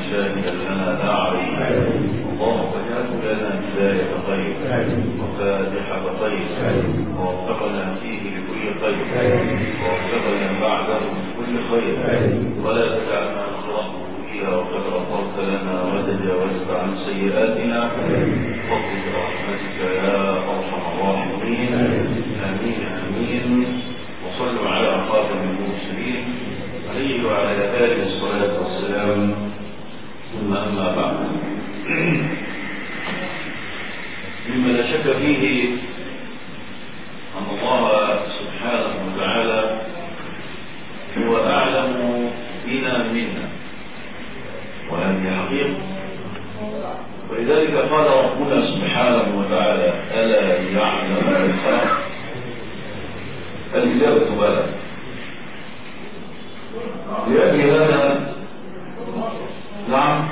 شاهدا لنا لا علينا اللهم اجعله لنا بداية خير وفاتحة خير ووفقنا فيه لكل خير ووفقنا بعده لكل خير ولا تجعلنا نخرجه فيها وقد غفرت لنا وتجاوزت عن سيئاتنا فضل برحمتك يا ارحم الراحمين امين امين وصلوا على خاتم المرسلين عليه وعلى اله الصلاه والسلام ثم اما بعد مما لا شك فيه ان الله سبحانه وتعالى هو اعلم بنا منا وهذه حقيقه ولذلك قال ربنا سبحانه وتعالى الا يعلم من خلق الاجابه بلى لأجل هذا نعم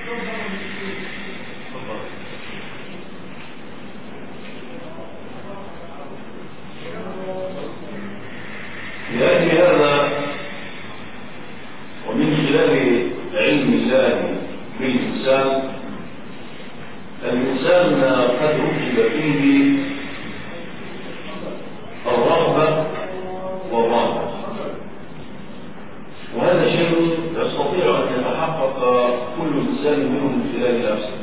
لأجل هذا ومن خلال علم الله بالإنسان الإنسان قد ركب فيه الرغبة والرهبة وهذا شيء يستطيع أن يتحقق كل إنسان منه من خلال نفسه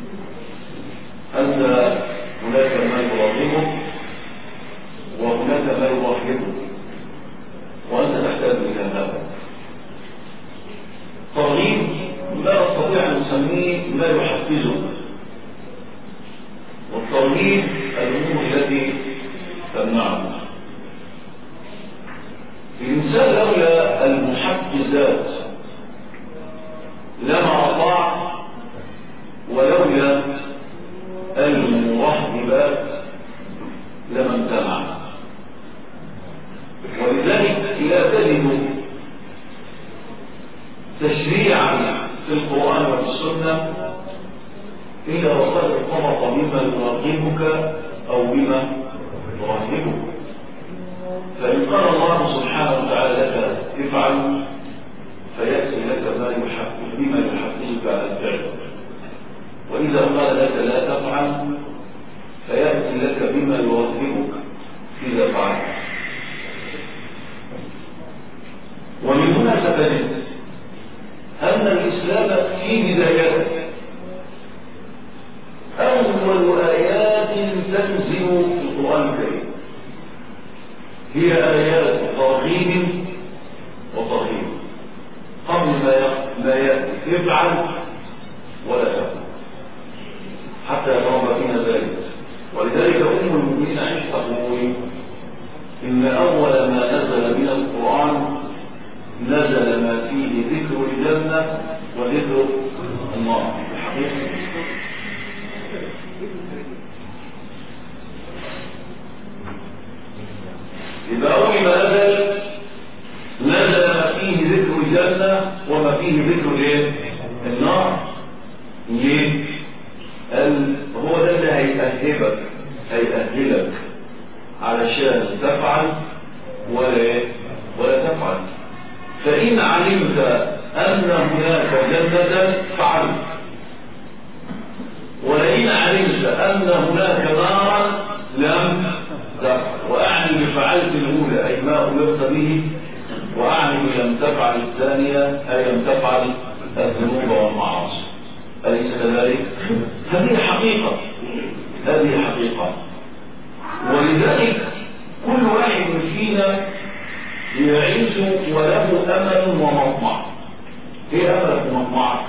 أنت هناك ما يراغبك وهناك ما يرهبك وأنت تحتاج إلى هذا ترغيب لا نستطيع أن نسميه ما يحفزك والترغيب الأمور التي تمنعك الإنسان لولا المحفزات لما أطاع ولولا المرهبات لما امتنع ولذلك لا تجد تشريعا في القرآن وفي السنة إلا وقد ارتبط بما يرغبك أو بما يرهبك فإن قال الله سبحانه وتعالى لك افعل فيأتي لك ما يحفز بما يحفزك على الفعل وإذا قال لك لا تفعل فيأتي لك بما يرهبك إذا فعلت ومن هنا ستجد أن الإسلام في بدايته أول آيات تنزل في القرآن الكريم هي آيات ترغيب وترهيب قبل ما ما يأتي افعل ولا تفعل حتى يتربى فينا ذلك ولذلك أم المؤمنين عائشة تقول إن أول ما نزل من القرآن نزل ما فيه ذكر الجنة وذكر النار الحقيقة إذا أول ما نزل نزل ما فيه ذكر الجنة وما فيه ذكر الايه؟ النار ليه؟ قال هو ده اللي هيأهبك هيأهلك علشان تفعل ولا ايه؟ ولا تفعل فإن علمت أن هناك جنة فعلت ولئن علمت أن هناك نارا لم تفعل وأعني بفعلت الأولى أي ما أمرت به وأعني لم تفعل الثانية أي لم تفعل الذنوب والمعاصي أليس كذلك؟ هذه حقيقة هذه حقيقة ولذلك كل واحد فينا يعيش وله أمل ومطمع ايه أملك ومطمعك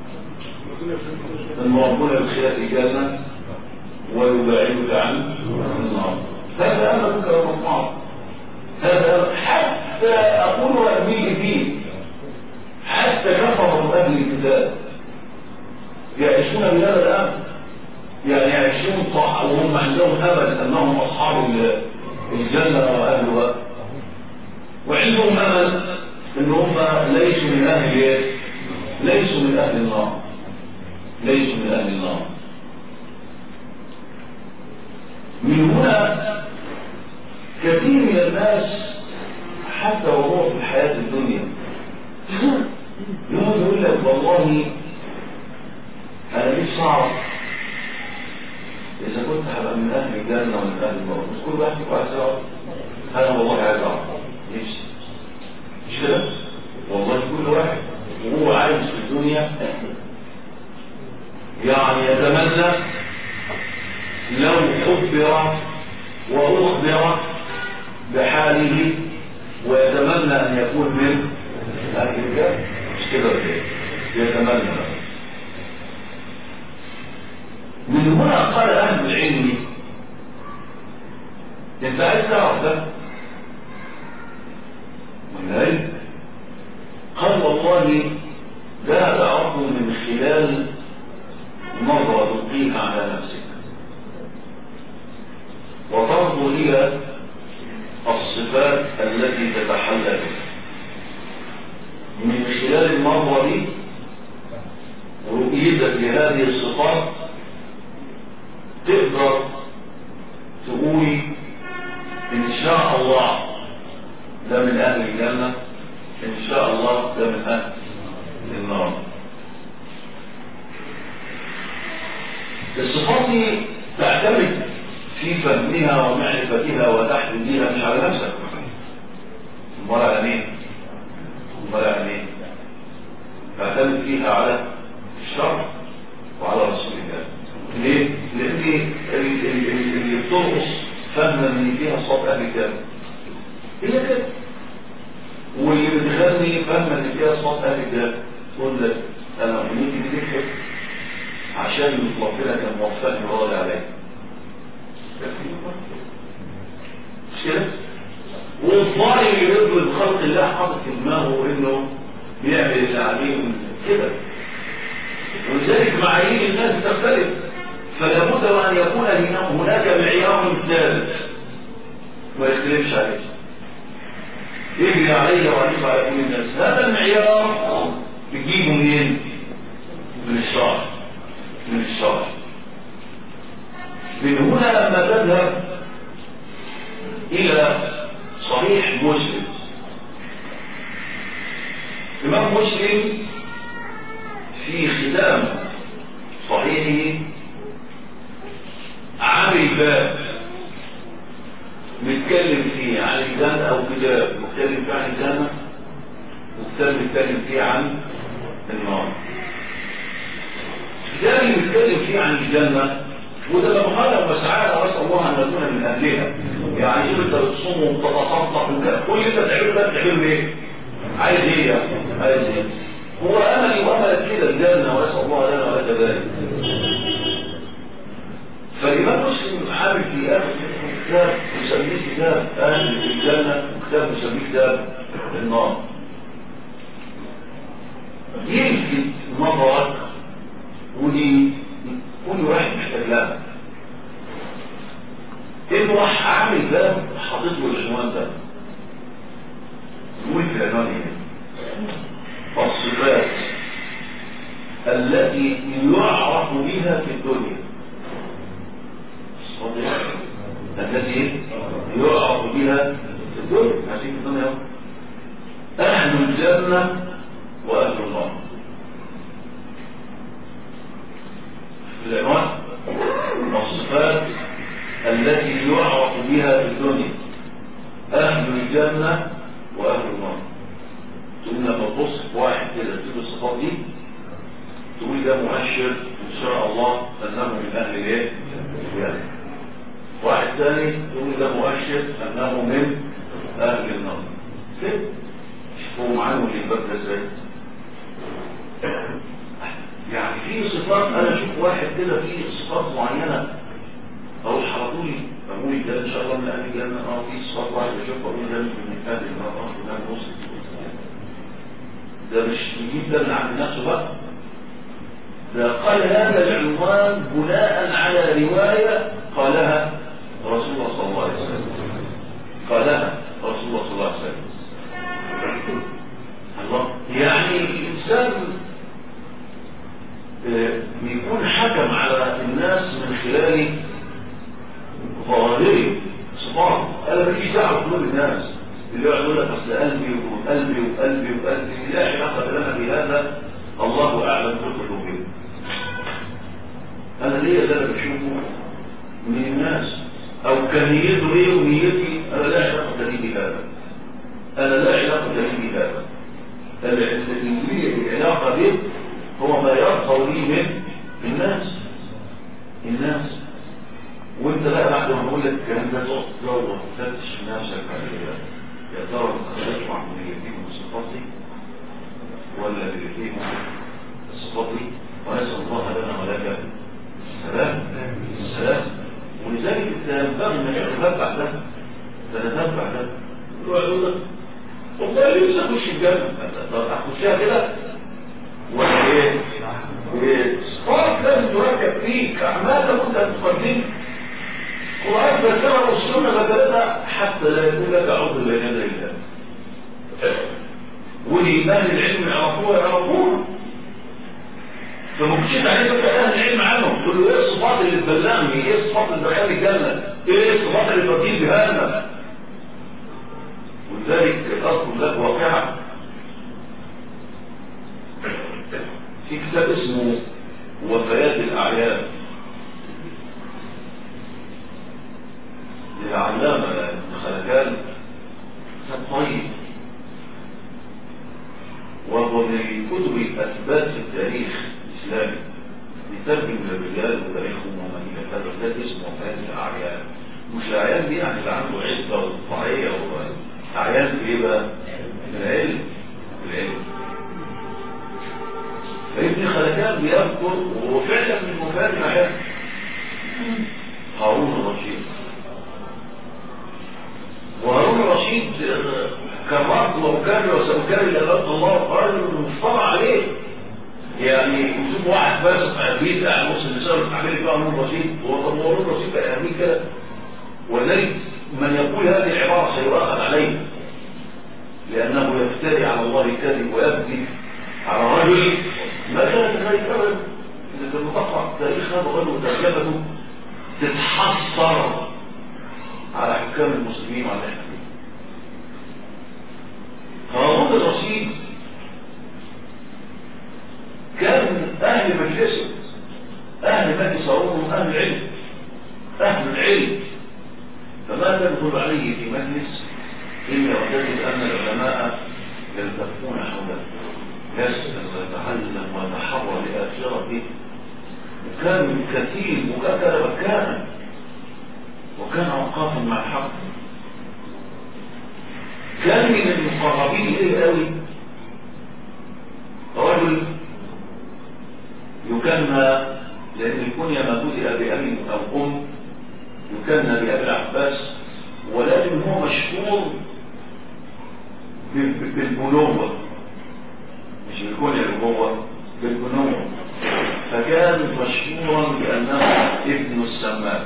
ان ربنا يدخلك الجنة ويبعدك عن النار هذا أملك ومطمعك هذا حتى أقول وأبيه فيه حتى كفروا أهل الكتاب يعيشون بهذا الأمل يعني يعيشون صح وهم عندهم أمل أنهم أصحاب الجنة وأهلها وعندهم امل ان هم ليسوا من اهل ايه ليسوا من اهل النار ليسوا من اهل النار من هنا كثير من الناس حتى وهو في الحياة الدنيا يقول يقول لك والله من اهل الجنه ومن اهل النار بس كل واحد يبقى عايز يعرف انا والله عايز اعرف نفسي مش كده والله كل واحد وهو عايش في الدنيا يعني يتمنى لو خبر وأخبر بحاله ويتمنى أن يكون من أهل الجنة مش كده ولا إيه؟ يتمنى من هنا قال أهل العلم أنت عايز تعرف ده من العلم قال والله لا تعرفه من خلال نظرة تلقيها على نفسك وتنظر إلى الصفات التي تتحلى بها من خلال النظرة دي رؤيتك لهذه الصفات تقدر تقول إن شاء الله ده من أهل الجنة إن شاء الله ده من أهل النار الصفات دي تعتمد في فهمها ومعرفتها وتحديدها مش على نفسك امال على مين امال على مين تعتمد فيها على الشرع وعلى رسول الله ليه؟ لان اللي بترقص فهما ان فيها صوت اهل الكتاب هي كده واللي بتغني فهما ان فيها صوت اهل الكتاب تقول لك انا امنيتي دي تكتب عشان ربنا كان موفقني وراضي عليا مش كده؟ والظالم اللي يضرب خلق الله حاطط في دماغه انه بيعمل اللي عليه كده ولذلك معايير الناس تختلف فلا بد وان يكون هناك معيار ثالث ما يختلفش عليه يجري علي وعليك على كل الناس هذا المعيار بتجيبه منين؟ من الشرع من الشرع من هنا لما تذهب إلى صحيح مسلم إمام مسلم في ختام صحيحه عامل باب بيتكلم فيه عن الجنة أو كتاب بيتكلم فيه عن الجنة وكتاب بيتكلم فيه عن النار الكتاب اللي بيتكلم فيه عن الجنة وده لما خلق وسعادة واسأل الله أن نكون من أهلها يعني شوف أنت بتصوم وبتتصدق وكده كل اللي أنت بتعمله ده بتعمله إيه؟ عايز إيه يعني؟ عايز إيه؟ هو أملي وأملك كده الجنة وأسأل الله لنا ولك ذلك فالإمام مسلم عامل في آخر كتاب يسميه كتاب أهل الجنة وكتاب يسميه كتاب النار يلفت نظرك ودي كل واحد محتاج لها انه راح عامل باب حاطط له العنوان ده يقول في العنوان ايه الصفات التي يعرف بها في الدنيا الصفات التي يعرف بها في الدنيا هذه في الدنيا اهل الجنه واهل النار العنوان الصفات التي يعرف بها في الدنيا أهل الجنة وأهل النار تقول لما تبص في واحد كده تجيب الصفات دي تقول ده مؤشر إن شاء الله أنه من أهل الإيه؟ الجنة واحد ثاني تقول ده مؤشر أنه من أهل النار كده شوفوا معاهم الباب ده ازاي يعني في صفات انا اشوف واحد كده في صفات معينه اروح على طول اقول ده ان شاء الله من اهل الجنه اه في صفات واحد اشوفها اقول ده من اهل النار اه ده نص ده مش يجيب ده من عند نفسه بقى ده قال هذا العنوان بناء على روايه قالها رسول الله صلى الله عليه وسلم قالها رسول الله صلى الله عليه وسلم الله يعني الانسان بيكون حكم على الناس من خلال ظواهره صفات انا ماليش دعوه بقلوب الناس اللي يقعد يقول لك اصل قلبي وقلبي وقلبي وقلبي لا علاقه لنا بهذا الله اعلم بقلوبهم انا ليا اللي انا بشوفه من الناس او كان نيته ايه ونيتي انا لا علاقه لي بهذا انا لا علاقه لي بهذا العلاقه به هو ما يظهر لي من الناس الناس وانت بقى بعد ما اقول لك الكلام ده تقعد تدور وتفتش نفسك على يا ترى انت هتطلع من اللي فيهم صفاتي ولا اللي فيهم صفاتي ونسال الله لنا ولك السلام السلام ولذلك ينبغي انك تتبع ده تتبع ده يقول لك والله لسه اخش الجنه طب اخشها كده ولا ايه؟ ايه؟ صفات لازم تركب فيك اعمال لابد ان تقدمها القرآن ذكرها والسنة ذكرتها حتى لا يكون لك عرض بين يدي الله ولي أهل العلم يعرفوها يعرفوها فمكشف عليك بقى أهل العلم عنهم تقول له إيه الصفات اللي تبلغني إيه الصفات اللي دخلني الجنة إيه الصفات اللي توديني جهنم ولذلك أذكر لك واقعة في كتاب اسمه وفيات الأعيان للعلامة خلكان كتاب طيب وهو من كتب أثبات في التاريخ الإسلامي يترجم للرجال وتاريخهم وما إلى هذا الكتاب اسمه وفيات الأعيان مش الأعيان دي يعني اللي عنده عزة وطبيعية أعيان في إيه بقى؟ العلم العلم فابن خلكان بيذكر وهو فعلا من مفاد الأعيان هارون الرشيد وهارون الرشيد كرمت وكان وسوكان إلى باب الله رجل مصطفى عليه يعني يشوف واحد بس بيت قاعد نص النساء بتعمل فيها هارون الرشيد وهارون الرشيد بقى يعمل كده ولذلك من يقول هذه العبارة سيؤاخذ عليه لأنه يفتري على الله الكذب ويبكي على رجل ما كانت ذلك أبدا إذا كنت تقرأ تاريخ هذا الرجل وترجمته تتحسر على حكام المسلمين وعلى الحكام هارون الرشيد كان أهل مجلسه أهل مجلس هارون أهل العلم أهل العلم فما تدخل عليه في مجلس إلا وتجد أن العلماء يلتفون حوله يسأل ويتعلم ويتحرى لآخرته وكان كثير وكان مكانا وكان أوقافا مع الحق كان من المقربين إليه قوي رجل يكنى لأن الكنية ما بدأ بأبي أو أم يكنى بأبي العباس ولكن هو مشهور بالبنوة مش بالكنية البنوة بالبنوة فكان مشهورا بأنه ابن السماك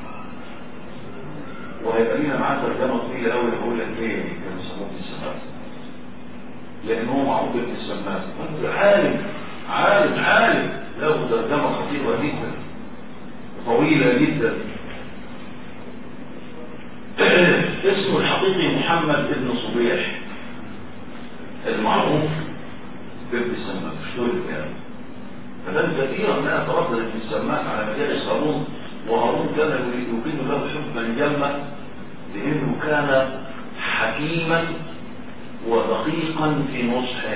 وهيبقى لنا معاه ترجمه طويله قوي هقول لك ليه كان يسموه ابن السماك لان هو معروف ابن السماك عالم عالم عالم له ترجمه خطيره جدا طويله جدا اسمه الحقيقي محمد بن صبيح المعروف بابن السماك مش دول الكلام فكان كثيرا ما يتردد ابن السماك على مجالس هارون وهارون كان يمكن له حكما جما لانه كان حكيما ودقيقا في نصحه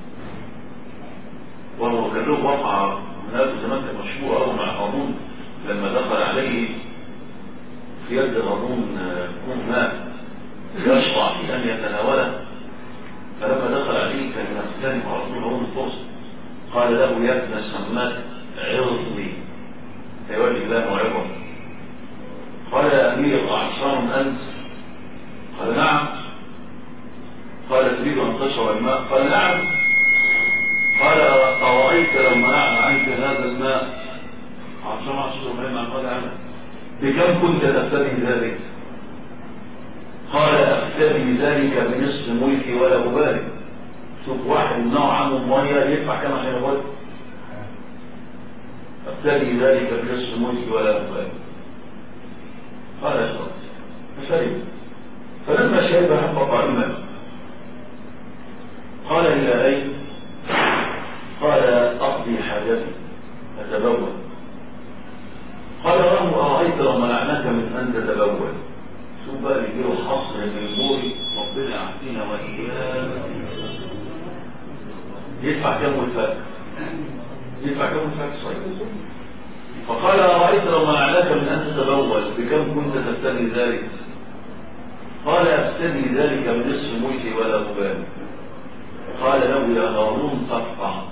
وهو كان له وقعه هناك زمان كانت مشهوره قوي مع هارون لما دخل عليه في يد هارون كون ماء يشرع في ان يتناوله فلما دخل عليه كان يختلف على طول هارون الفرس قال له يا ابن السماك عرضني فيولي الله موعظه قال يا امير اعصام انت قال نعم قال تريد ان تشرب الماء قال نعم قال ارايت لو منعنا عنك هذا الماء عشان اشرب الماء قال انا بكم كنت تفتدي ذلك قال افتدي ذلك بنصف ملكي ولا ابالي شوف واحد يمنعه عنه الميه يدفع كم عشان يقول ابتدي ذلك بنصف ملكي ولا ابالي قال اشرب فشرب فلما شرب هبط قائما قال الى اين قال اقضي حاجتي اتبول قال له ارايت لو منعناك من أن تتبول شوف بقى اللي يجيله حصر من البول ربنا يعافينا وإياه يدفع كم الفك يدفع كم الفك صحيح فقال أرأيت لو منعناك من أن تتبول بكم كنت تفتدي ذلك قال أفتدي ذلك بنصف ملكي ولا أبالي قال له يا هارون تفقع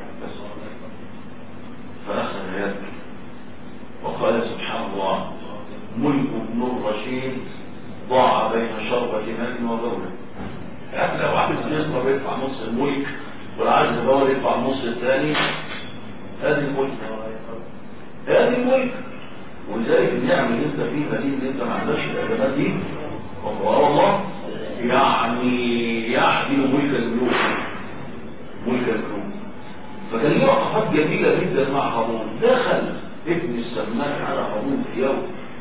فأخذ يده وقال سبحان الله ملك ابن الرشيد ضاع بين شربة ماء وبول يعني لو عايز يصبر يدفع نص الملك والعايز يدور يدفع النص الثاني هذه الملك هذه الملك ولذلك النعم اللي انت فيها دي اللي انت ما عندكش الادمات دي والله يعني يعدل ملك الملوك ملك الملوك فكان ليه وقفات جميلة جدا مع هارون دخل ابن السمان على هارون في يوم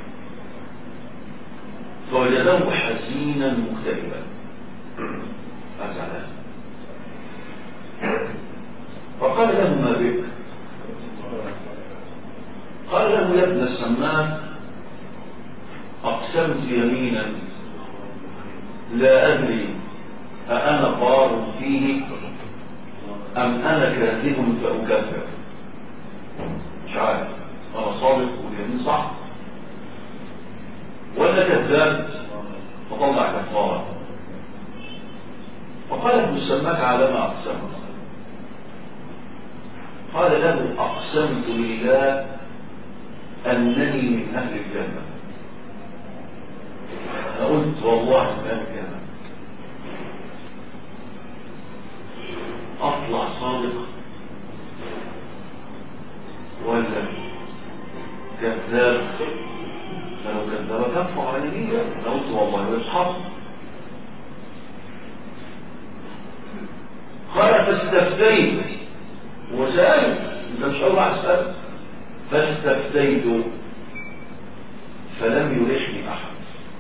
فوجده حزينا مكتئبا أزعلان فقال له ما بك قال له يا ابن السمان أقسمت يمينا لا أدري أأنا بار فيه أم أنا كاذب فأكذب مش عارف أنا صادق واليمين صح ولا كذاب فطلع كفارة فقال ابن السماك على ما أقسمت قال له أقسمت لله أنني من أهل الجنة أنا قلت والله من أهل الجنة أطلع صادق ولا كذاب فلو كذب كفر على نية أنا قلت والله يصحب قال فاستفتيت وسألت انت مش أول واحد سألت فاستفتيت فلم يرحني أحد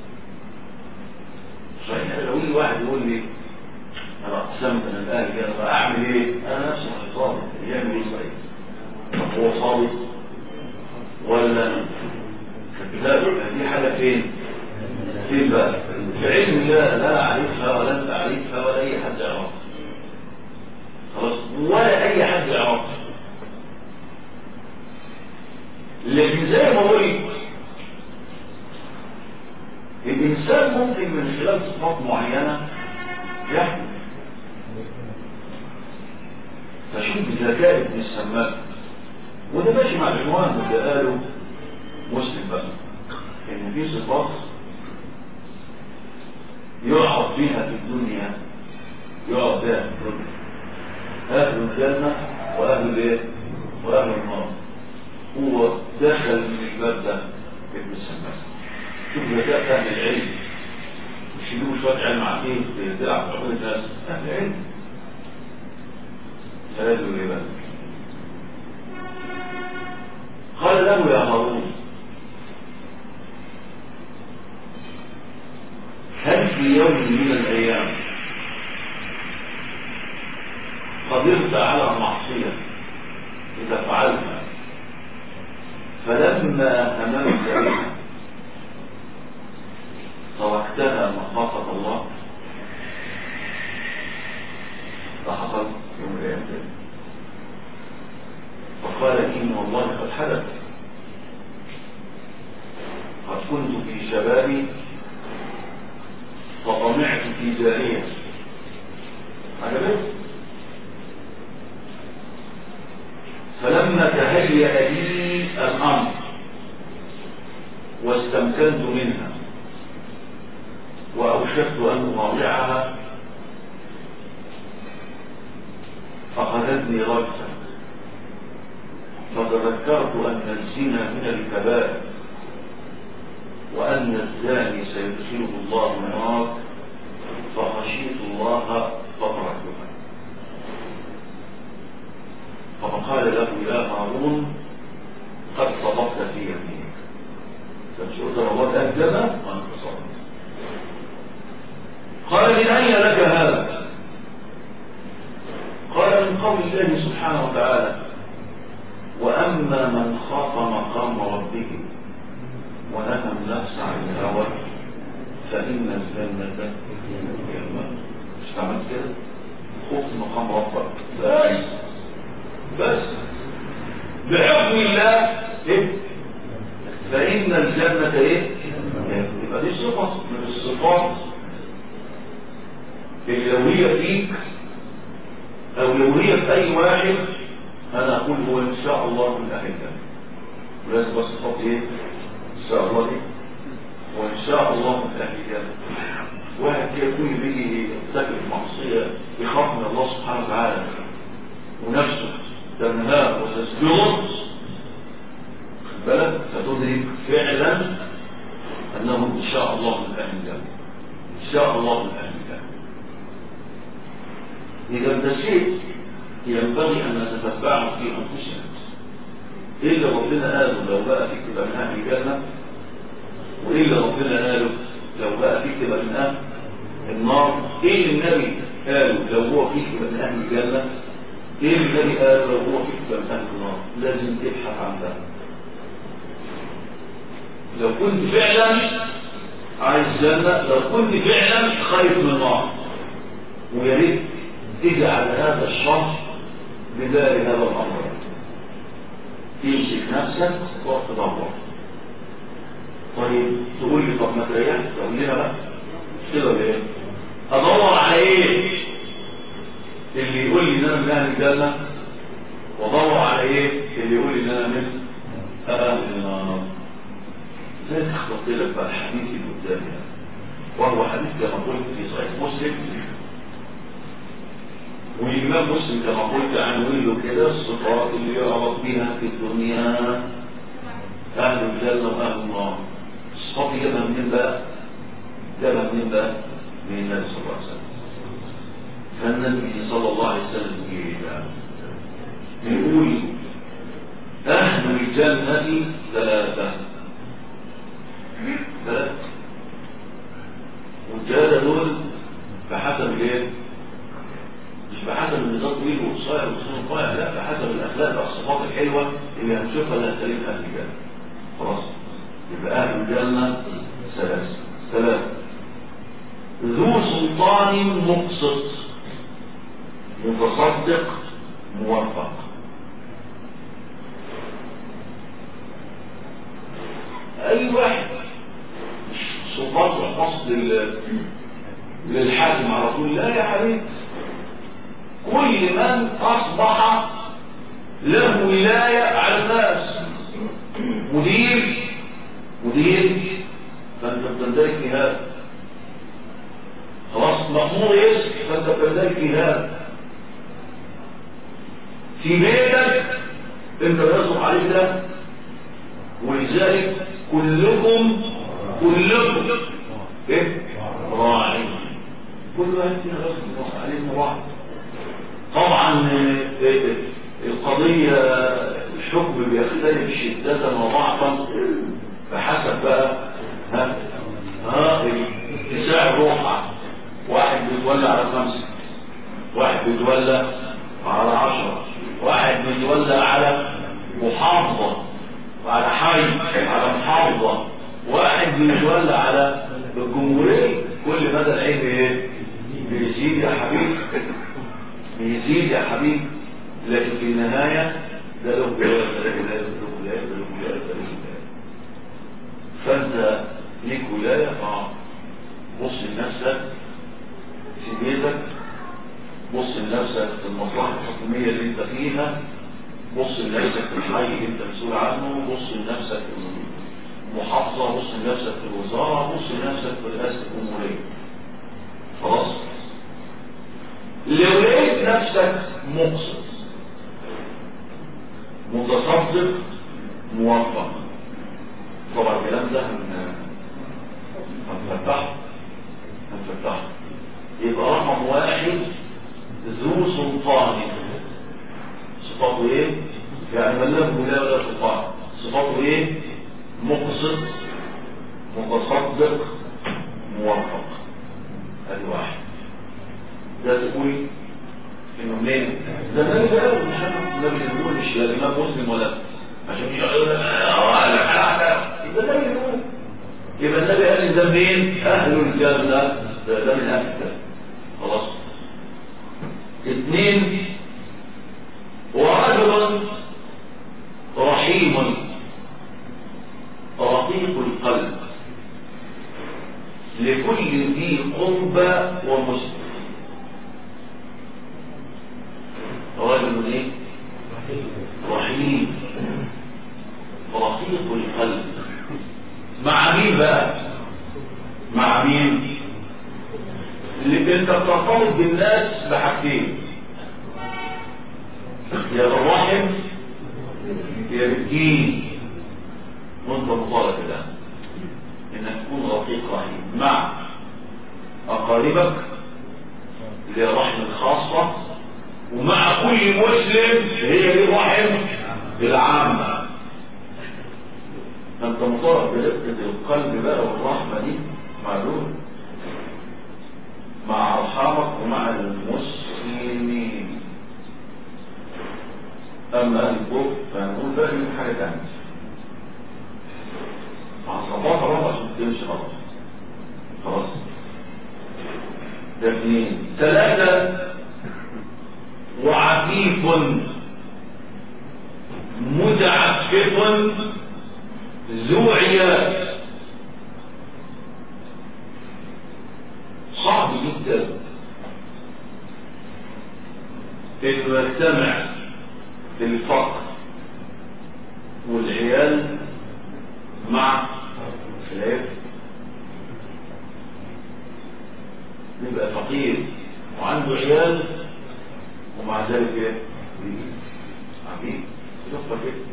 صحيح لو لي واحد يقول لي انا اقسمت انا الان كده اعمل ايه انا نفسي صادق يعمل ايه صحيح طب هو صادق ولا كذاب دي حاجه فين فين بقى في علم الله لا انا اعرفها ولا انت عارفها ولا اي حد يعرفها خلاص ولا اي حد يعرفها لكن زي ما قلت الانسان ممكن من خلال صفات معينه يحدث فشوف بذكاء ابن السماك وده ماشي مع العنوان اللي قاله مسلم بقى ان في صفات يعرف بها في الدنيا يعرف بها في الدنيا اهل الجنه واهل الايه واهل النار هو دخل من الباب ده ابن السماك شوف ذكاء اهل العلم مش يجيبوا شويه علم عقيم تلعب في عقول الناس اهل علم فقالوا ليه بقى قال له يا هارون هل في يوم من الايام قدرت على معصيه اذا فعلتها فلما هممت بها تركتها مخافه الله فحصل يوم الايام ذلك فقال ان والله قد حدث قد كنت في شبابي فطمعت في جاريه عجبت فلما تهيأ لي الامر واستمكنت منها واوشكت ان اراجعها فأخذتني رجفة فتذكرت أن الزنا من الكبائر وأن الزاني سيدخله الله النار فخشيت الله فتركتها فقال له يا هارون قد صدقت في يمينك فمش قلت الله تأجب وأنت صدقت قال من أين لك هذا قال من قول الله سبحانه وتعالى وأما من خاف مقام ربه ونهى النفس عن الهوى فإن الجنة هي الماء مش عملت كده خفت مقام ربك بس بس بحكم الله ايه فإن الجنة ايه يبقى دي صفة من الصفات اللي لو هي فيك او لو هي في اي واحد انا اقول هو ان شاء الله من اهل الجنة ولازم بس تحط ايه ان شاء الله دي وان شاء الله من اهل الجنة واحد كده يكون بيجي يرتكب معصية يخاف من الله سبحانه وتعالى ونفسه تنهاه وتسجد خد بالك فتدرك فعلا انه ان شاء الله من اهل الجنة ان شاء الله من اهل الجنة اذا ده شيء ينبغي ان نتتبعه في انفسنا ايه اللي ربنا قاله لو بقى فيك تبقى من اهل الجنة وايه اللي ربنا قاله لو بقى فيك تبقى من اهل النار ايه اللي النبي قاله لو هو فيك تبقى من اهل الجنة ايه اللي النبي قاله لو هو فيك تبقى من اهل النار لازم تبحث عن ده لو كنت فعلا عايز جنة لو كنت فعلا خايف من النار ويا ريت تجعل هذا الشهر بدار هذا الامر تمسك نفسك وتدور طيب تقول لي طب ما تريحش تقول لنا بقى كده ولا ايه ادور على ايه اللي يقول لي ان انا من اهل الجنه وادور على ايه اللي يقول لي ان انا من اهل النار زي تخطط لك بقى الحديث اللي قدامي وهو حديث كما قلت في صحيح مسلم والإمام مسلم كما قلت عنوين له كده الصفات اللي يعرض بها في الدنيا أهل الجنة وأهل النار الصفات دي جابها منين بقى؟ جابها منين بقى؟ من النبي صلى الله عليه وسلم فالنبي صلى الله عليه وسلم يقول أهل الجنة ثلاثة ثلاثة والجادة دول بحسب الايه؟ مش بحسب النظام طويل وقصير وسنون طائع لا بحسب الاخلاق والصفات الحلوه اللي هنشوفها اللي هتسلم اهل الجنه خلاص يبقى اهل الجنه ثلاثه ثلاثه ذو سلطان مقسط متصدق موفق اي واحد مش سلطان وحفظ للحاكم على طول لا يا حبيبي كل من أصبح له ولاية على الناس مدير مدير فأنت بتندرك في هذا خلاص مأمور يسك فأنت بتندرك في هذا في بيتك انت بيصبح عليك ده ولذلك كلكم كلكم ايه راعي كل واحد فينا بس علينا واحد طبعا القضية الحكم بيختلف شدة وضعفا بحسب بقى ها ها اتساع الروحة واحد بيتولى على خمسة واحد بيتولى على عشرة واحد بيتولى على محافظة وعلى حي على محافظة واحد بيتولى على الجمهورية كل مدى العين ايه بيزيد يا حبيبي بيزيد يا حبيبي لكن في النهاية ده له ولاية ده له ولاية ده له ولاية ده له ولاية ده له ولاية فانت ليك ولاية اه بص لنفسك في بيتك بص لنفسك في المصلحة الحكومية اللي انت فيها بص لنفسك في الحي اللي انت مسؤول عنه بص لنفسك في المحافظة بص لنفسك في الوزارة بص لنفسك في رئاسة الجمهورية خلاص لو لقيت نفسك مقصد متصدق موفق طبعا الكلام ده هنفتحه هنفتحه يبقى رقم واحد ذو سلطان صفاته ايه يعني من له ولا ولا سلطان صفاته ايه مقصد متصدق موفق ادي واحد ده تقول انه منين ده النبي ده مش النبي بيقول مش الامام مسلم ولا عشان مش يقول اه لا ده النبي يقول يبقى النبي قال ده مين اهل الجنه ده, ده من اهل الجنه خلاص اثنين ورجل رحيم رقيق القلب لكل ذي قربى ومسلم رجل ايه رحيم رقيق القلب مع مين بقى مع مين اللي انت بترتبط بالناس بحاجتين يا بالرحم يا بالدين وانت مطالب ده انك تكون رقيق رحيم مع اقاربك اللي هي الرحم الخاصه ومع كل مسلم هي دي الرحم العامه انت مطالب برقه القلب بقى والرحمه دي معلوم مع ارحامك ومع المسلمين اما اهل الكفر فهنقول ده من حاجه ثانيه مع صفات رب عشان تمشي غلط خلاص ده اثنين ثلاثة وعفيف متعفف ذو عيال صعب جدا انه يجتمع الفقر والعيال مع خلاف يبقى فقير وعنده عيال ومع ذلك ايه عبيد شوفها كده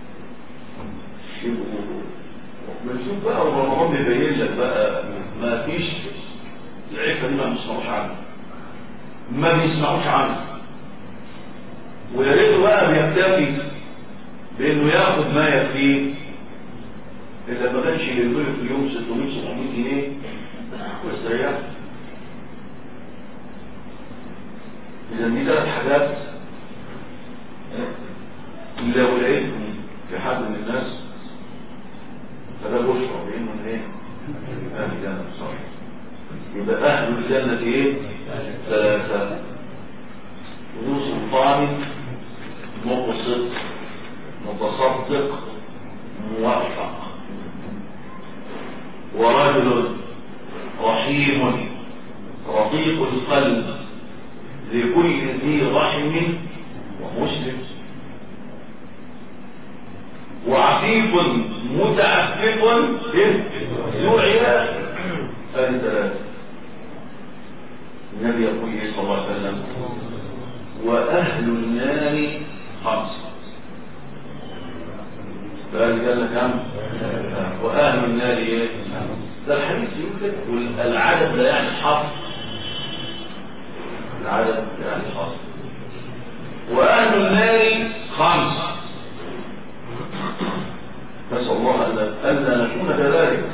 يبقوا بنشوف بقى ورمضان بيبين لك بقى ما فيش العفه دي ما بيسمعوش عنها ما بيسمعوش عنها ويا ريته بقى بيكتفي بانه ياخد ما يكفيه اذا ما كانش يلمله في اليوم 600 700 جنيه واستريح اذا دي ثلاث حاجات لو لقيتهم في حد من الناس فده بشرى بانه ايه اهل الجنه بصراحه يبقى اهل الجنه ايه ثلاثه ذو سلطان مقسط متصدق موفق ورجل رحيم رقيق القلب لكل ذي رحم ومسلم وعفيف متعفف ذو عيال هذه ثلاثة النبي يقول صلى الله عليه وسلم وأهل النار خمسة فهذه قال لك كم وأهل النار إيه ده الحديث يقول والعدد لا يعني حصر العدد يعني حصر وأهل النار خمسة نسأل الله ألا نكون كذلك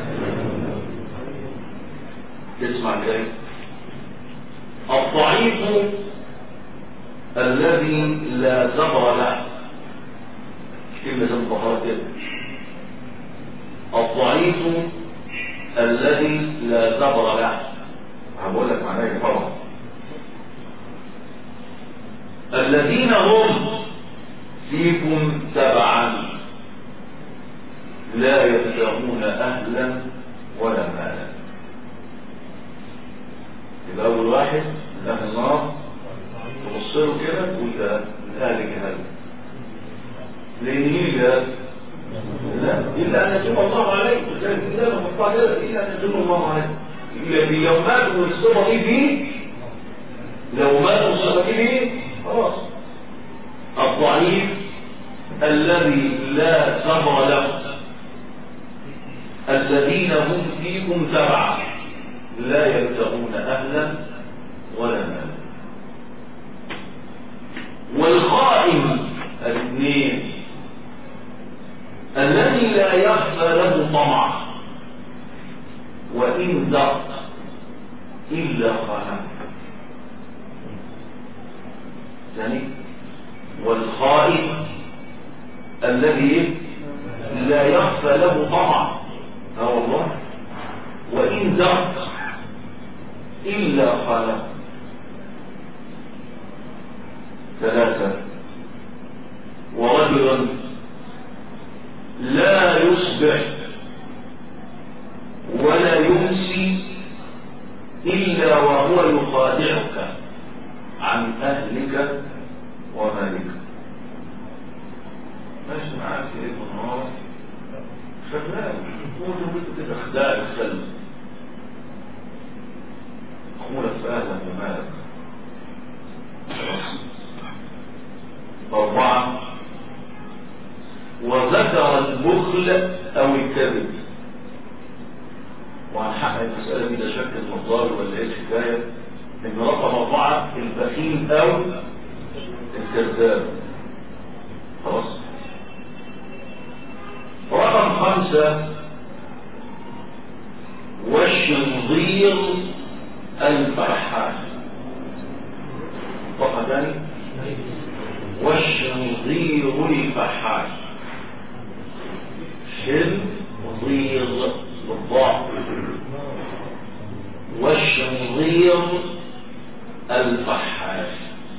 تسمع كيف الضعيف الذي لا زبر له كلمة البخار كده الضعيف الذي لا زبر له هقول لك معناه ايه طبعا الذين هم فيكم تبعا لا يبتغون اهلا ولا مالا يبقى اول واحد من اهل النار تبص له كده تقول ده من اهل جهنم لان مين ده لا الا ان يتوب الله عليه وكان كده مقطع كده الا ان يتوب الله عليه لكن لو ماتوا الصفه دي فيه لو ماتوا الصفه دي فيه خلاص الضعيف الذي لا صبر له الذين هم فيكم تبعا لا يبتغون اهلا ولا مالا والخائن الاثنين الذي لا يخفى له طمع وان دق الا خانه ثاني والخائن الذي لا يخفى له طمع اه والله وإن دق إلا خالق ثلاثة ورجلا لا يصبح ولا يمسي إلا وهو يخادعك عن أهلك ومالك ماشي معاك في ابن النهار شغال تقول له كده خداع السلم أقولك فأهلا بمالك أربعة وذكر البخل أو الكذب وهنحقق المسألة دي لا شك المقدار ولا ايه الحكاية ان رقم أربعة البخيل أو الكذاب خلاص رقم خمسة والشنظير الفرحان رقم ثاني والشنظير الفحاش شنظير بالضاء والشنظير الفحاش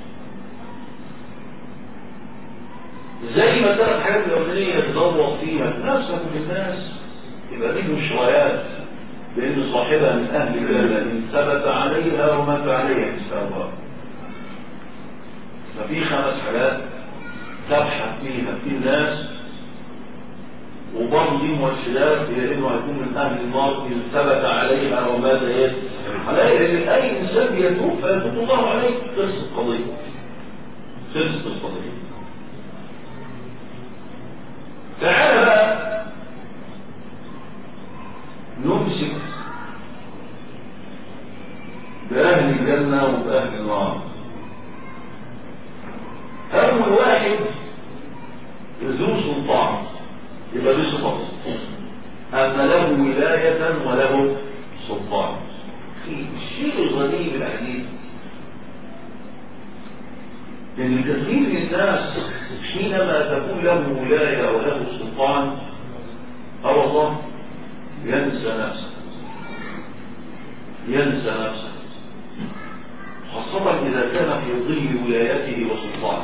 زي ما ثلاث حاجات الأولانية تدور فيها نفسك للناس يبقى دي مش روايات لأن صاحبها من أهل الجنة إن ثبت عليها ومات عليها حسابها ففي خمس حاجات تبحث فيها في الناس وبرضه دي مؤشرات هي انه هيكون من اهل النار ان ثبت عليها ومات ايه؟ عليها لان اي انسان بيتوب فيتوب الله عليه خلصت القضيه خلصت القضيه تعالى بقى نمسك بأهل الجنة وبأهل النار أول واحد ذو سلطان يبقى ذو سلطان أن له ولاية وله سلطان في الشيء الغريب العجيب ان كثير من الناس حينما تكون له ولاية وله سلطان أو الله ينسى نفسه ينسى نفسه خاصة إذا كان في ظل ولايته وسلطانه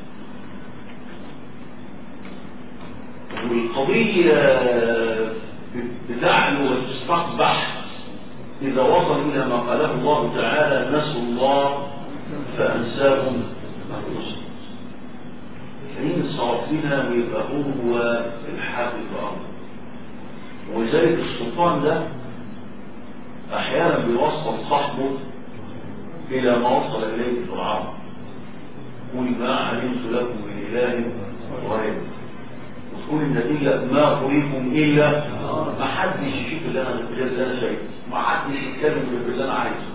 والقضية بتعلو وتستقبح إذا وصل إلى ما قاله الله تعالى نسوا الله فأنساهم أنفسهم كريم صافنا ويبقى هو الحافظ الأرض ولذلك السلطان ده أحيانا بيوصل صاحبه إلى ما وصل إليه فرعون قل ما علمت لكم من إله غيره وتقول النتيجة ما أريكم إلا ما حدش يشوف اللي أنا اللي أنا شايفه ما حدش يتكلم باللي أنا عايزه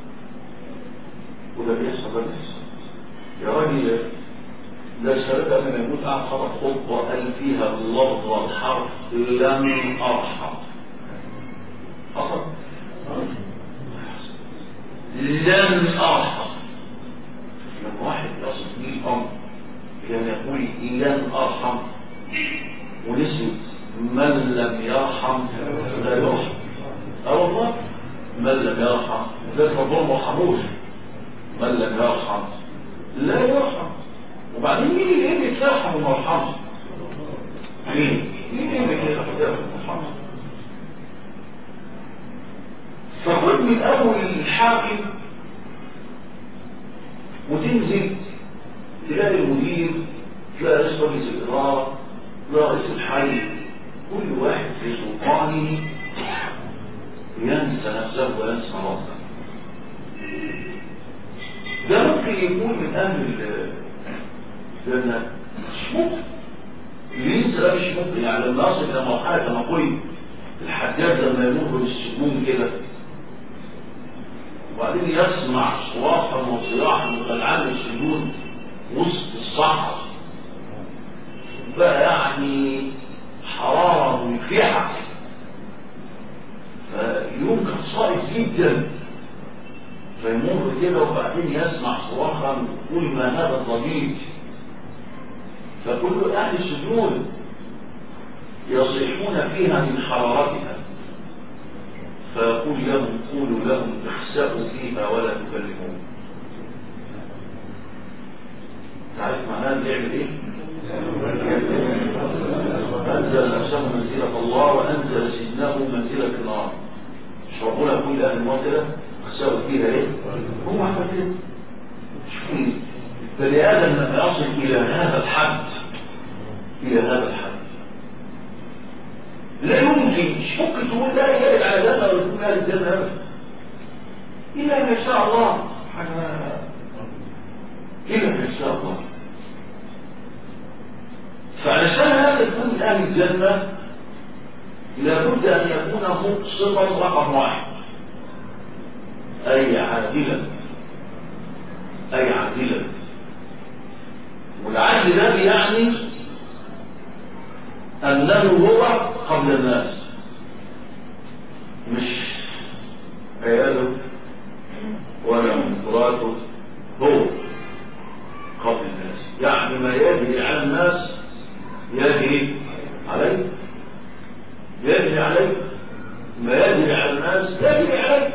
وده بيحصل ده بيحصل يا راجل ده الشباب قبل ما يموت قاعد خطب خطبة قال فيها اللفظ والحرف لم أرحم حصل لن أرحم لما واحد يصف لي الأمر كان يقول لن أرحم ونسي من لم يرحم لا يرحم اه والله من لم يرحم ذلك ربنا ما رحموش من لم يرحم لا يرحم وبعدين مين اللي يجي يترحم وما يرحمش مين مين اللي يجي يترحم وما يرحمش فخد من اول الحاكم وتنزل تلاقي المدير تلاقي رئيس مجلس الاداره تلاقي رئيس الحي كل واحد في سلطانه ينسى نفسه وينسى راسه ده ممكن يكون من اهل الجنه مش ممكن ينسى ده مش ممكن يعني لما يصل الى مرحله كما قلت الحجاج لما يمر بالسجون كده وبعدين يسمع صراخا وصياحا وطلعان السجون وسط الصحراء بقى يعني حرارة مفيحة فيوم كان صائب جدا فيمر كده وبعدين يسمع صراخا يقول ما هذا الضجيج فكل اهل السجون يصيحون فيها من حرارتها فيقول لهم قولوا لهم اخسأوا فيها ولا تكلمون تعرف معناها بيعمل ايه انزل نفسه منزلة الله وانزل سيدناه منزلة النار مش ربنا يقول لاهل النار كده اخسأوا فيها ايه هو عمل كده شوفوا بني ادم لما يصل الى هذا الحد الى هذا الحد لا يمكن مش ممكن تقول لا يجب على جنة ولا تقول لا الجنة أبدا إلا ما شاء الله حاجة إلا ما شاء الله فعلشان هذا يكون من أهل الجنة لابد أن يكون مقصدا رقم واحد أي عادلا أي عادلا والعدل ده يعني أنه هو قبل الناس مش عياله ولا مراته هو قبل الناس يعني ما يجري على الناس يجري عليه يجري عليه ما يجري على الناس يجري عليه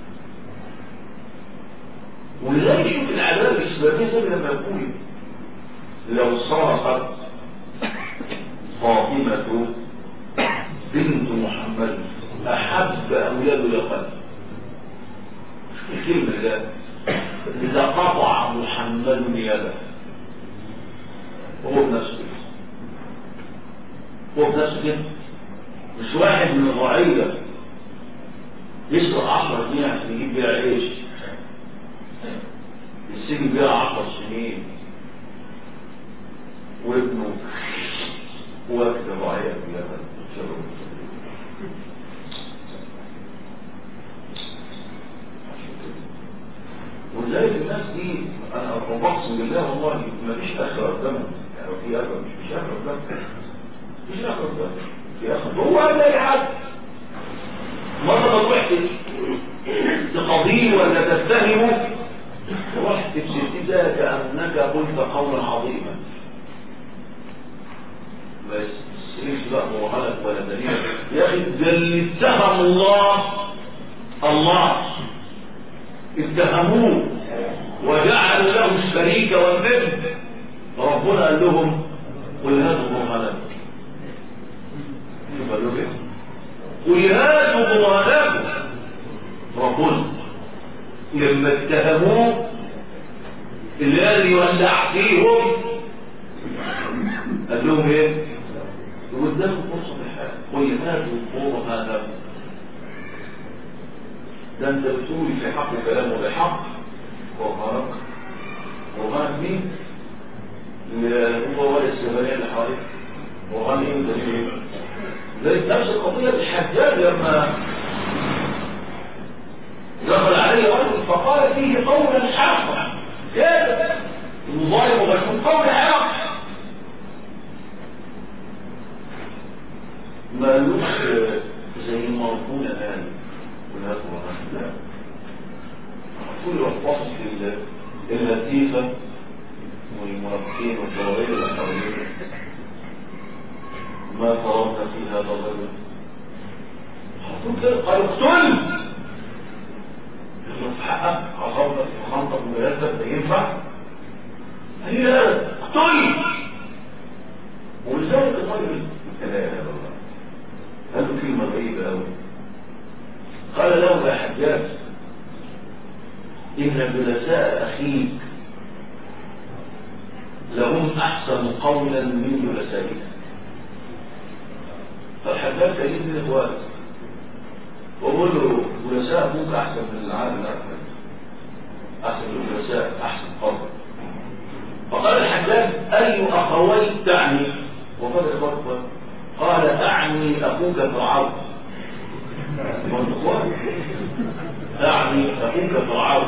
ولذلك شوف العدالة الإسلامية زي لما يقول لو سرقت فاطمة بنت محمد أحب أولاد لقلب الكلمة ده إذا قطع محمد يده هو بنفسه هو بنفسه كده مش واحد من الرعية يسرق 10 جنيه عشان يجيب بيها عيش يسجن بيها 10 سنين وابنه واخد الرعية في اليمن ولذلك الناس دي انا بقسم بالله والله ما فيش اخر قدامهم يعني في اخر مش فيش اخر قدامهم مفيش اخر قدامهم في اخر هو قال اي حد مرة تروح تقضيه ولا تتهمه رحت بستين ده كأنك قلت قولا عظيما بس ليش بقى هو غلط ولا دليل يا اخي ده اللي اتهم الله الله اتهموه وجعلوا له الشريك والابن ربنا قال لهم قل هاتوا برهانكم شوف قالوا كده قل هاتوا برهانكم ربنا لما اتهموه الذي ولع فيهم قال لهم ايه واداكم فرصه الحال قل هاتوا برهانكم ده انت بتقولي في حق كلامه بحق وغرق وغرق مين هو ولا السبانية اللي حواليك وغرق مين ده مين زي نفس القضية الحجاج لما دخل عليه رجل فقال فيه قولا حقا كده المظالم وغشون قول حق ما قالوش زي ما ربنا قال ولا لا كل وصف اللطيفة والمربكين والضوائر والحوالين ما فرضنا في هذا الرجل قال اقتل في حقك عصابتك في خنطك ومرتب ده ينفع قال لا اقتل ولذلك الرجل لا اله الا الله هذه كلمه غريبه قوي قال له يا حجاج إن جلساء أخيك لهم أحسن قولا من جلسائك فالحجاج سيد من إخوات وقول له جلساء أبوك أحسن من العالم الأكبر أحسن من الجلساء أحسن قولا فقال الحجاج أي أخوين تعني وقال إخوات قال أعني أخوك فرعون يعني أخوك فرعون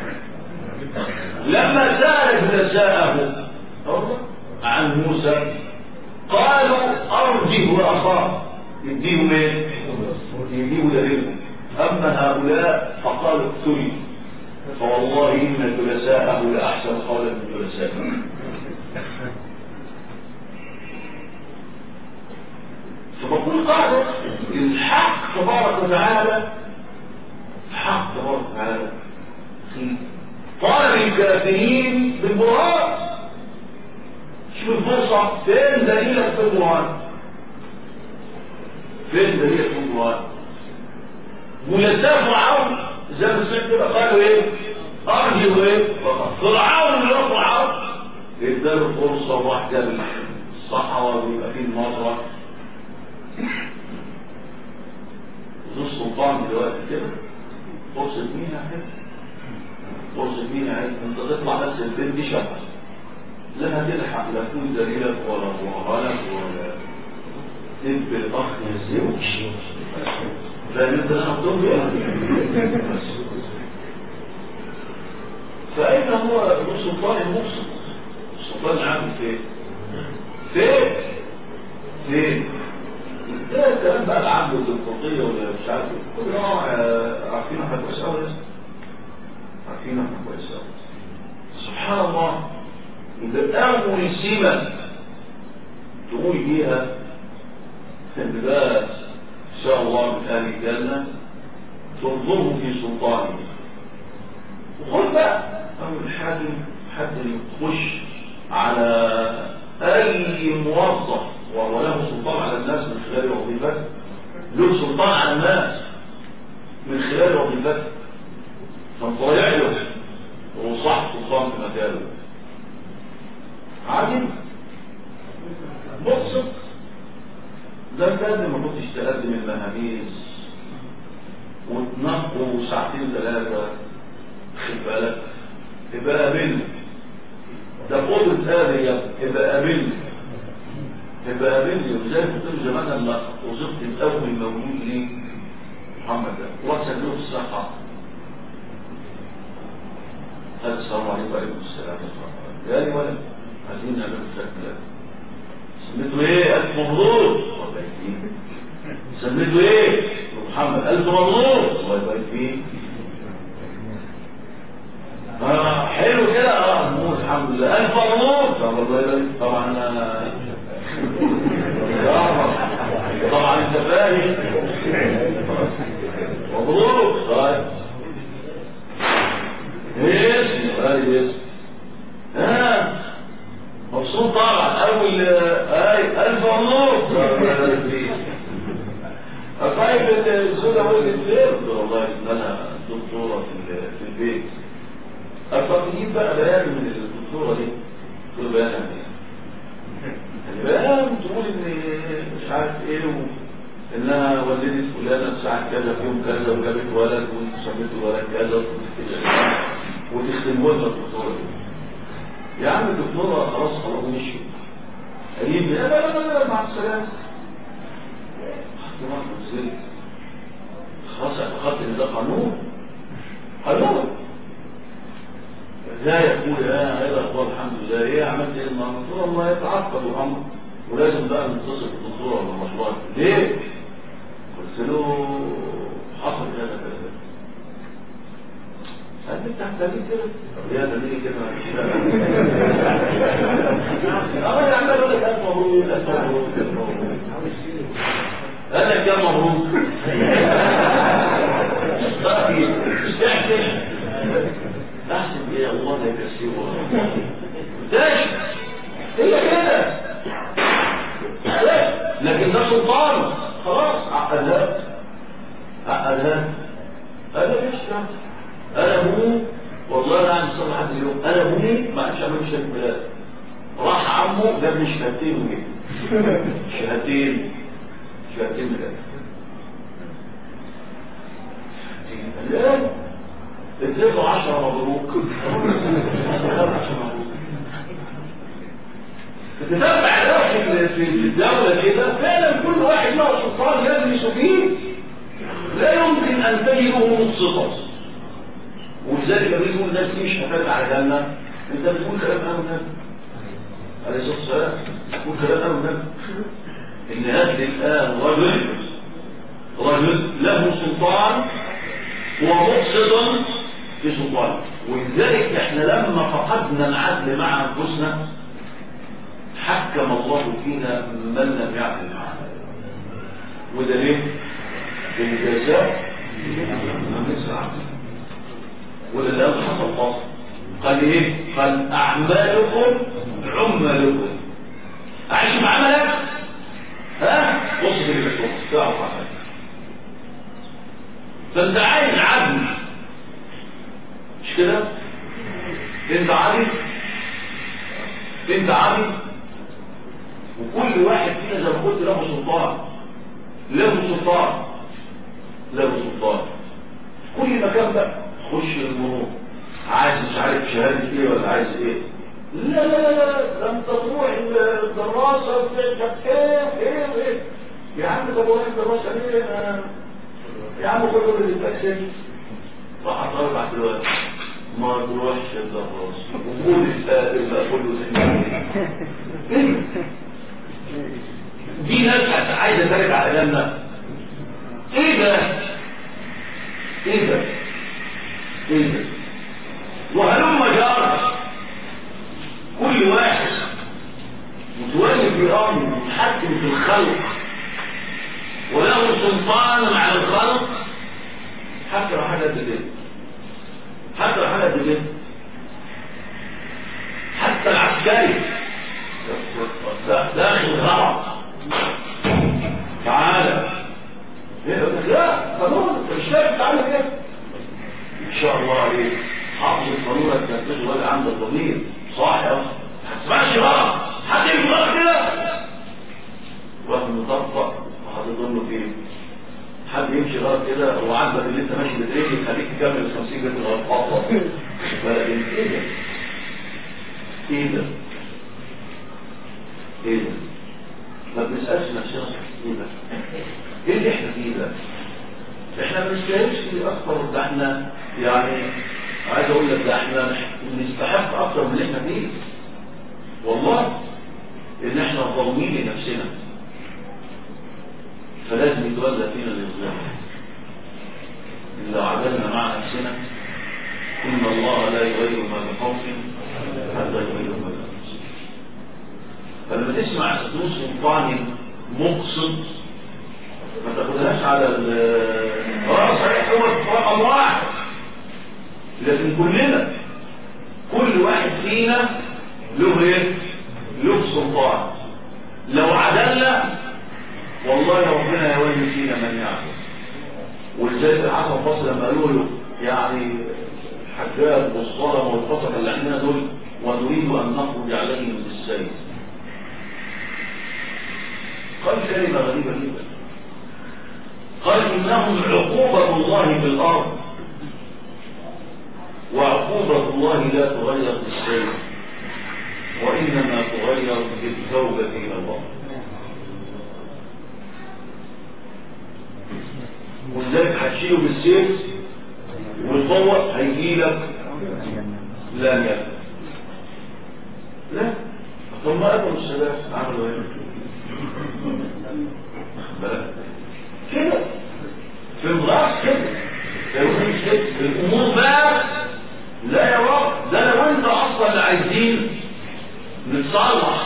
لما سأل جلساءه عن موسى قالوا أرجه وأخاه يديهم ايه؟ يديهم دليلهم أما هؤلاء فقالوا اقتلي فوالله إن جلساءه لأحسن قولا من جلسائه وكل قاعدة الحق تبارك وتعالى الحق تبارك وتعالى طالب الكافرين بالبرهان شوف الفرصة فين دليلك في القرآن فين دليلك في القرآن ولسان فرعون زي ما سمعت كده قالوا ايه ارجو ايه فرعون اللي هو فرعون اداله فرصة واحدة بالصحراء ويبقى فيه المطرة ذو السلطان دلوقتي كده فرصة مين يا حبيبي فرصة مين يا حبيبي انت تطلع بس البيت دي شهر لا هتلحق لا تكون دليلك ولا مغالك ولا تب الاخ يسيوش فاهم انت انا خطوط فاين هو ابو سلطان المقصد السلطان العام فين فين فين ده الكلام بقى العبد والديمقراطيه ولا مش عارف ايه كل نوع عارفين احنا كويس قوي عارفين احنا كويس قوي سبحان الله يبقى اول سمه تقول بيها ان ده ان شاء الله من اهل الجنه تنظره في سلطانه وخد بقى اول حاجه حد يخش على اي موظف وهو له سلطان على الناس من خلال وظيفته له سلطان على الناس من خلال وظيفته فانطلع له وصح سلطان في مكانه عادي بص ده بجد ما كنتش تقدم المهاميز وتنقوا ساعتين ثلاثة خد بالك يبقى قابلني ده قدرة هذا يبقى قابلني يبقى قابلني وزي ما قلت زمان لما وصفت الأول موجود لي محمد ده وصل له الصحة هذا السلام عليكم وعليكم السلام يا لي ولد عايزين نعمل شكل سميته ايه ألف مبروك سميته ايه محمد ألف مبروك الله يبارك فيك آه حلو كده اه نقول الحمد لله ألف مبروك طب الله يبارك طبعا أنا طبعا انت فاهم مبروك طيب ايش ايش ها مبسوط طبعا اول اي الف مبروك طيب الزوجة ولدت فين والله ان انا دكتورة في في البيت التقييم بقى بيان من الدكتورة دي كل بيان يعني بيان تقول ان مش عارف ايه و... انها ولدت فلانة ساعة كذا في يوم كذا وجابت ولد وانت سميت الولد كذا وتختموا لنا الدكتورة دي يا عم الدكتورة خلاص خلاص مشي قريب لا لا لا لا مع السلامة خلاص اعتقدت ان ده قانون قانون لا يقول يا هذا اخبار الحمد لله ايه عملت ايه النهارده قلت الله يتعقد الامر ولازم بقى نتصل بالدكتور ولا المشروع ليه؟ قلت له حصل كذا كذا قال انت هتلاقيه كده يا ده ليه كده مش فاهم انا عمال اقول لك الف مبروك الف مبروك الف مبروك قال لك يا مبروك استحسن احسن ايه الله لا يكسره ماشي هي كده لكن ده سلطان خلاص عقدها عقدها انا مش انا ابوه والله انا عندي صلاح حد اليوم انا ابوه ما عادش عمل شهاده ميلاد راح عمه جاب لي شهادتين وجه شهادتين شهادتين ميلاد الان اديله 10 مبروك تتبع ده في الدولة كده فعلا كل واحد له سلطان يجلس فيه لا يمكن ان تجده مقسطا ولذلك لما يقول الناس دي مش هتبقى على جنة انت بتقول كلام اهل النبي عليه الصلاه والسلام بتقول كلام اهل النبي ان هذه الان رجل رجل له سلطان ومقصد في سلطانه ولذلك احنا لما فقدنا العدل مع انفسنا حكم الله فينا من لم يعدل معنا وده ليه؟ الجزاء من جنس العمل وده اللي قال حصل فاصل قال ايه؟ قال اعمالكم عمالكم اعيش بعملك ها؟ بص في اللي بتقول تعرف عملك فانت عايز عدل مش كده؟ انت عادل انت عادل وكل واحد فينا زي ما قلت له سلطان له سلطان له سلطان كل مكان بقى خش المرور عايز مش عارف شهادة ايه ولا عايز ايه لا لا لا لا ده انت تروح الدراسة بتاعتك ايه ايه ايه يا عم طب هو الدراسة ليه أنا- يا عم خد اللي التاكسي راح اربع دلوقتي ما تروحش الدراسة وقول السائل بقى كله زي دي ناس عايزة ترجع ايامنا ايه ده ايه ده ايه ده وهلم جار كل واحد متولي في الامر متحكم في الخلق وله سلطان على الخلق حتى لو حاجه قد كده حتى لو حاجه قد كده حتى العسكري داخل غلط تعالى ايه يقول لك لا قانون انت مش شايف تعالى كده ان شاء الله عليك حافظ القانون التنفيذ ولا عندك ضمير صح يا أخي. ما تسمعش غلط حد يمشي غلط كده واحد مطبق وحاطط له فين حد يمشي غلط كده هو عاجبك اللي انت ماشي بتريك يخليك تكمل ال 50 متر غلط افضل ولكن ايه ده؟ ايه ده؟ ايه ده؟ ما بنسالش نفسنا ايه ده؟ ايه اللي احنا فيه ده؟ احنا ما بنستاهلش اكتر ده احنا يعني عايز اقول لك ده احنا نستحق اكتر من اللي احنا فيه والله ان احنا ظالمين لنفسنا فلازم يتولى فينا الإظلام إن لو عدلنا مع نفسنا إن الله لا يغير ما بقوم حتى يغير ما بأنفسهم فلما تسمع ذو سلطان مقصد ما تاخدهاش على ال اه صحيح هو رقم واحد لكن كلنا كل واحد فينا له ايه؟ له سلطان لو عدلنا والله ربنا يولي فينا من يعلم ولذلك الحسن البصري لما قالوا له يعني الحجاج والصلاه والفصل اللي عندنا دول ونريد ان نخرج عليهم بالسيف قال كلمه غريبه جدا قال انهم عقوبه الله في الارض وعقوبه الله لا تغير بالسيف وانما تغير بالتوبه الى الله ولذلك هتشيله بالسيف والقوة هيجي لك لن يكن لا طب ما قبل الشباب عملوا ايه بلد. كده في الغاز كده مش كده الامور بقى لا يا رب ده لو انت اصلا اللي عايزين نتصلح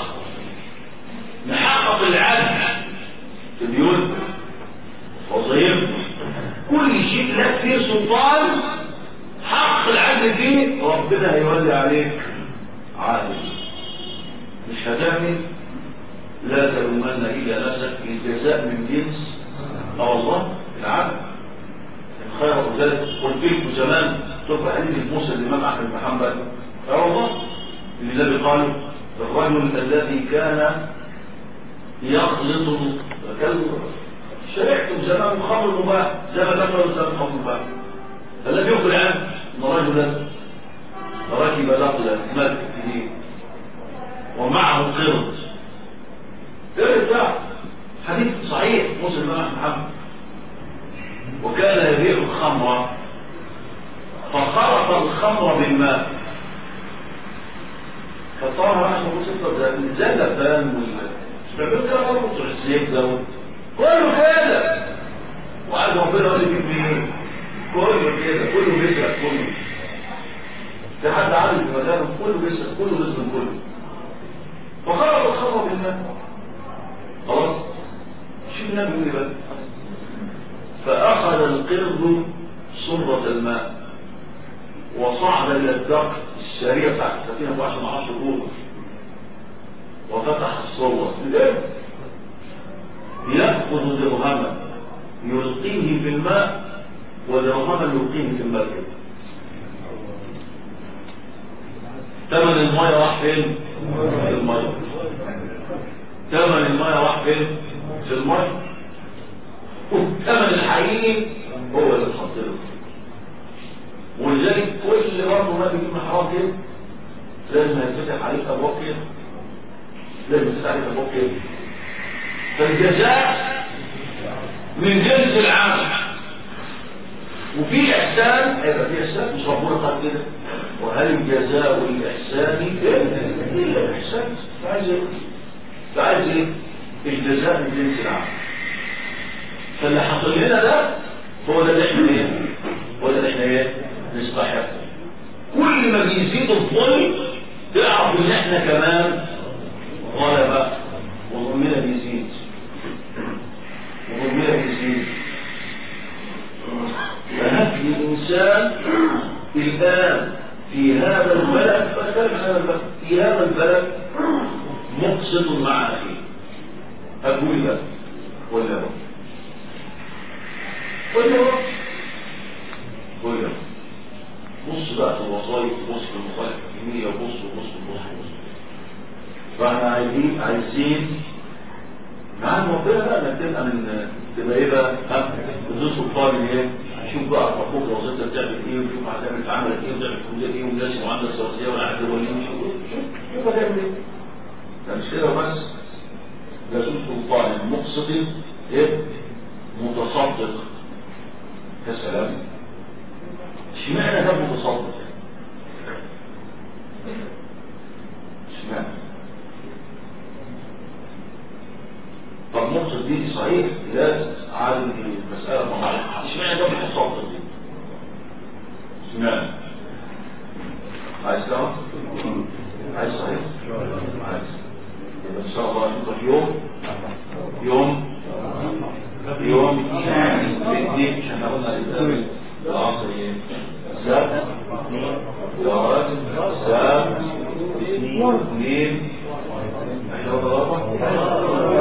نحقق العدل في بيوتنا وظيفتنا كل شيء لك فيه سلطان حق العدل فيه ربنا هيولي عليك عادل مش هتعمل لا تلومن الا نفسك الجزاء من جنس اه الله العدل الخير وذلك قلت لكم زمان تبقى حديث موسى الامام احمد بن حنبل اه والله اللي النبي قال الرجل الذي كان يخلط كلب شرعتم زمان خمر مباح زي ما ذكروا زمان خمر مباح فالذي يخبر عنه ان رجلا ركب نقلا ملك كبير ومعه قرد قرد ده حديث صحيح مسلم بن محمد وكان يبيع الخمر فخرط الخمر بالماء فطار عشان بسيطة زي اللبان وال مش بيعملوا كده برضه الزيت دوت كله كده وعايز ربنا يقول يجيب منين كله كده كله بيسرق كله في حد عارف في مكانه كله بيسرق كله بيسرق كله فخرج الخمر بالماء خلاص شوف النبي بس فأخذ القرد صرة الماء وصعد إلى الدق السريع بتاعت السفينة ب 10 10 قوة وفتح الصرة يأخذ درهما يلقيه في الماء ودرهما يلقيه في المركب ثمن المية راح فين؟ في المية ثمن المية راح فين؟ في المية والثمن الحقيقي هو اللي اتحط له ولذلك كل برضه ما بيجيب محرام كده لازم هيتفتح عليك ابواب كده لازم يتفتح عليك ابواب كده فالجزاء من جنس العمل وفي احسان هيبقى في احسان مش ربنا قال كده وهل الجزاء والاحسان الا الاحسان عايز ايه عايز ايه الجزاء من جنس العمل فاللي حصل لنا ده هو ده اللي احنا ايه هو ده اللي احنا ايه نستحقه كل ما بيزيد الظلم تعرف ان احنا كمان غلبة وظلمنا بيزيد وظلمنا بيزيد فهات الانسان الان في هذا البلد فكان هذا البلد في هذا البلد مقصد مع اخيه اقول لك ولا هو ولا هو ولا هو بص بقى في الوظائف بص في المصالح الحكومية وبص وبص وبص وبص فاحنا عايزين عايزين مع ربنا بقى انك تبقى من تبقى ايه بقى ها ذو سلطان ايه شوف بقى حقوق الوظيفه بتعمل ايه وشوف هتعمل عملت ايه وتعمل كليه ايه والناس معامله سياسيه والعهد الولي شوف شوف هتعمل ايه ده مش كده بس ده ذو سلطان مقصد ايه متصدق يا سلام اشمعنى ده متصدق اشمعنى طب نقطة دي صحيح لا عادل المسألة طبعا اشمعنى ده متصدق دي اشمعنى عايز تعرف عايز صحيح عايز يبقى ان شاء الله نشوفك يوم يوم يوم الاثنين مش احنا قلنا الاسلام العصر ايه سبت يارات سبت اثنين احنا قلنا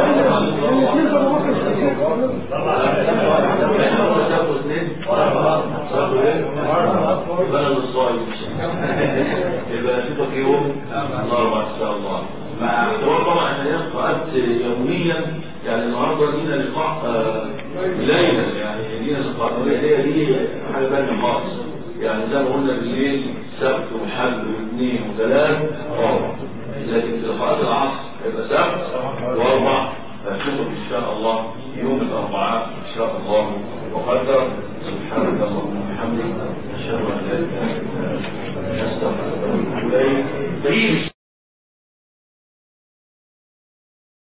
بلد الصائم يبقى اشوفك يوم الاربعاء ان شاء الله مع احترام طبعا احنا لقاءات يوميا يعني النهارده لينا لقاء ليلا يعني لينا لقاء هي دي حاجه ثانيه خالص يعني زي ما قلنا بالليل سبت وحد واثنين وثلاث واربع لكن في لقاءات العصر هيبقى سبت واربع فاشوفك ان شاء الله يوم الاربعاء ان شاء الله وقدر سبحانك اللهم وبحمدك اشهد ان لا اله الا انت